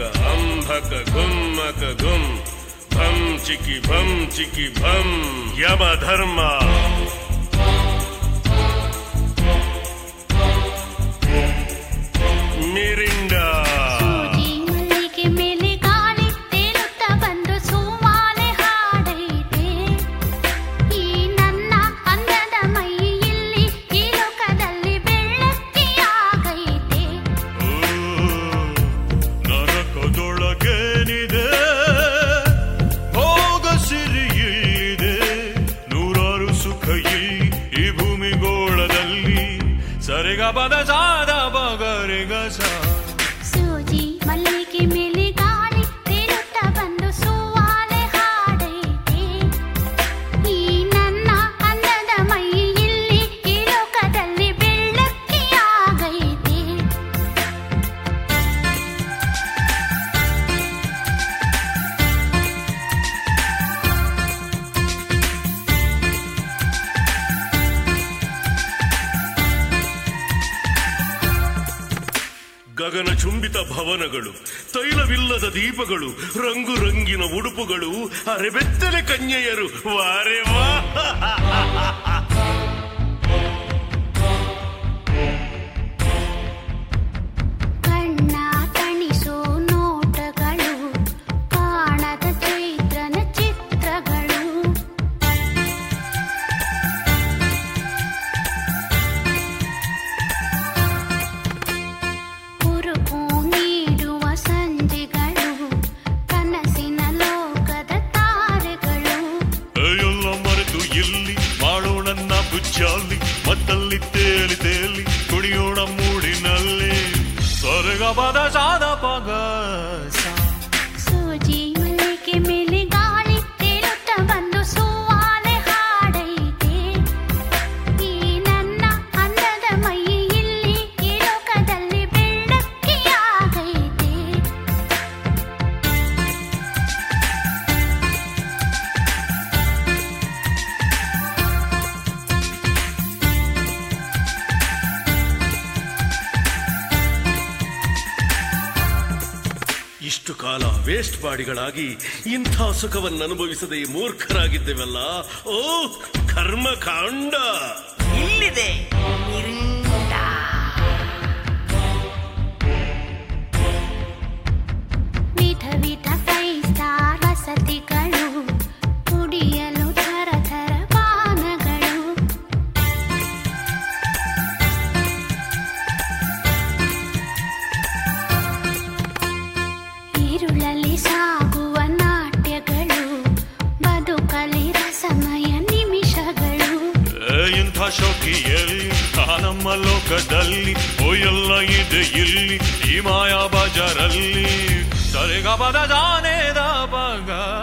ಅಂಭಕ ಗುಮ್ಮಕ ಗುಂ ಭಂ ಚಿಕಿ ಭಂ ಚಿಕಿ ಭಂ ಯಮ ಧರ್ಮ ಮಿರಿಂಡಾ ಸೂಜಿ ಮಲ್ಲಿಗೆ ಮೇಲೆ ಗಾಳಿ ತೇಲುತ್ತಾ ಬಂದು ಸುವಾಲೆ ಹಾಡೈತೆ ಈ ನನ್ನ ಅಂದದ ಮೈ ಇಲ್ಲಿ ಈ ಲೋಕದಲ್ಲಿ ಬೆಳ್ಳಕ್ಕಿಯಾಗೈತೆ ನರಕದೊಳಗೇನಿದೆ ಭೋಗ ಸಿರಿಯಿದೆ ನೂರಾರು ಸುಖ ಇಲ್ಲಿ ಈ ಭೂಮಿಗೋಳದಲ್ಲಿ ಸರಿಗ ಪದ ಸಾದ ಬಗರಿಗ ಸಾ ಸೂಜಿ ಮಲ್ಲಿಗೆ ಮೇಲೆ ಗಾಳಿ ತೇಲುತ್ತಾ ಬಂದು ಸುವಾಲೆ ಹಾಡೈತೆ ಈ ನನ್ನ ಅಂದದ ಮೈ ಇಲ್ಲಿ ಈ ಲೋಕದಲ್ಲಿ ಬೆಳ್ಳಕ್ಕಿಯಾಗೈತೆ ಗಗನ ಚುಂಬಿತ ಭವನಗಳು ತೈಲವಿಲ್ಲದ ದೀಪಗಳು ರಂಗು ರಂಗಿನ ಉಡುಪುಗಳು ಅರೆಬೆತ್ತಲೆ ಕನ್ಯೆಯರು ವಾರೆ ವಾ ಕಣ್ಣ ತಣಿಸೋ ನೋಟಗಳು ಕಾಣದ ಚೈತ್ರನ ಚಿತ್ರಗಳು ಹುರುಪು ನೀಡುವ ಸಂಜೆಗಳು ಕನಸಿನ ಲೋಕದ ತಾರೆಗಳು ಎಲ್ಲ ಮರೆತು ಇಲ್ಲಿ ಮಾಡೋಣ ಬುಜ್ಜಾಲಿ ಮತ್ತಲ್ಲಿ ತೇಲಿ ತೇಲಿ ಕುಣಿಯೋಣ ಮೂಡಿನಲ್ಲಿ ಸ್ವರ್ಗ ಪದ ಸಾದ ಪಗ ಸಾ ಸೂಜಿ ಮಲ್ಲಿಗೆ ಮೇಲೆ ಗಾಳಿ ತೇಲುತ್ತಾ ಬಂದು ಸುವಾಲೆ ಹಾಡೈತೆ ಈ ನನ್ನ ಅಂದದ ಮೈ ಇಲ್ಲಿ ಈ ಲೋಕದಲ್ಲಿ ಬೆಳ್ಳಕ್ಕಿಯಾಗೈತೆ ಇಷ್ಟು ಕಾಲ ವೇಸ್ಟ್ ಬಾಡಿಗಳಾಗಿ ಇಂಥ ಸುಖವನ್ನು ಅನುಭವಿಸದೆ ಮೂರ್ಖರಾಗಿದ್ದೆವಲ್ಲ ಓ ಕರ್ಮಕಾಂಡ ಇಲ್ಲಿದೆ ಮಿರಿಂಡಾ ವಿಧ ವಿಧ ಕೈಸ್ತ ವಸತಿಗಳು ಕುಡಿಯಲು ಥರ ಥರ ಪಾನಗಳು ഇരുളಲ್ಲಿ ಸಾಗುವ ನಾಟ್ಯಗಳು ಬದುಕಲಿ ರಸಮಯ ನಿಮಿಷಗಳು ಏ, ಇಂಥ ಶೋಕಿಯಲ್ಲಿ ಆ ನಮ್ಮ ಲೋಕದಲ್ಲಿ ಓ ಎಲ್ಲ ಇದೆ ಇಲ್ಲಿ ಈ ಮಾಯಾ ಬಜಾರಲ್ಲಿ ಸರಿಗ ಪದ ಜಾನೇದ ಪಗ